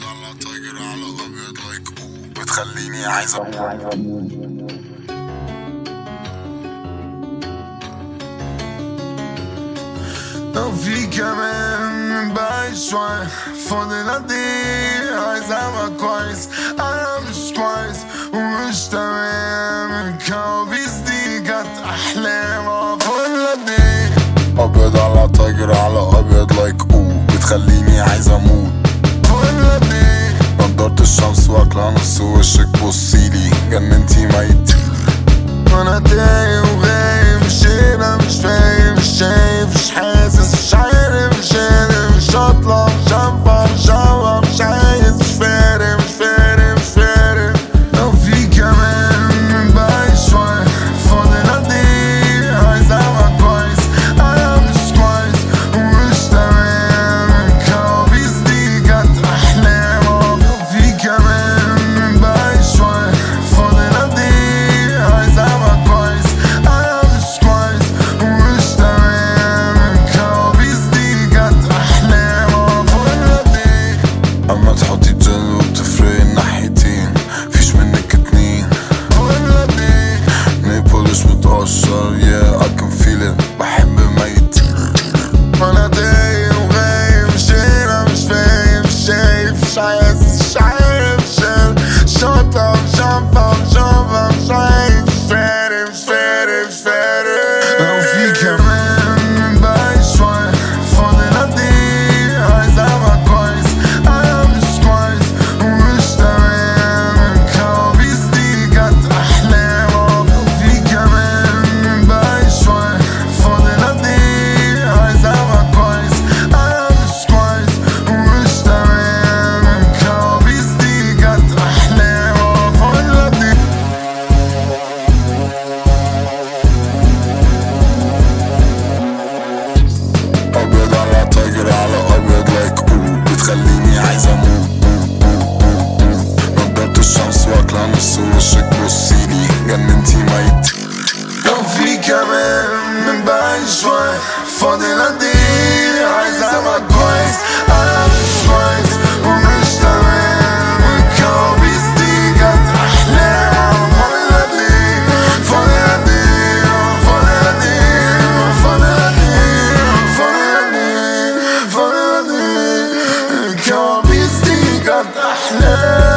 على تايجر على ابيض لايك او بتخليني عايز لو في كمان باقي شوية فاضل قد ايه عايز ابقى كويس انا مش كويس ومش تمام الكوابيس دي كانت احلام فاضل قد ايه ابيض على تايجر على ابيض لايك او بتخليني عايز اموت فاضل قد ايه نضارة الشمس واكلة نص وشك بصيلي جننتي ميت وانا تايه وغايب مش هنا مش فاهم مش شايف مش حاسس مش عارف مش قادر مش هطلع مش هنفع مش هوا مش عايز مش فارق مش فارق مش فارق لو في كمان من باقي شوية فاضل قد ايه عايز ابقى كويس انا مش كويس ومش تمام الكوابيس دي كانت احلام لو في كمان من باقي شوية فاضل قد ايه عايز ابقى كويس انا مش كويس ومش تمام الكوابيس دي كانت احلام فاضل قد ايه اما تحطي جل وبتفرق الناحيتين فيش منك اتنين فاضل قد ايه نيبولش متقشر yeah I can feel it بحب ميتين وانا تايه وغايب مش هنا مش فاهم مش شايف مش حاسس مش عارف مش قادر مش هطلع مش هنفع مش هنفع مش عايز مش فارق مش فارق مش فارق لو في كمان من باقي شوية فاضل قد ايه عايز ابقى كويس انا مش كويس ومش تمام الكوابيس دي كانت احلام لو في كمان من باقي شوية فاضل قد ايه عايز ابقى كويس انا مش كويس ومش تمام الكوابيس دي كانت احلام فاضل قد ايه ابيض على تايجر على ابيض لايك او بتخليني عايز اموت نضارة الشمس واكلة نص وشك بصيلي جننتي ميت لو في كمان من باقي شوية فاضل قد ايه عايز ابقى كويس انا مش كويس ومش تمام الكوابيس دي كانت احلام فاضل قد ايه فاضل قد ايه فاضل قد ايه فاضل قد ايه فاضل قد ايه فاضل قد ايه الكوابيس دي كانت احلام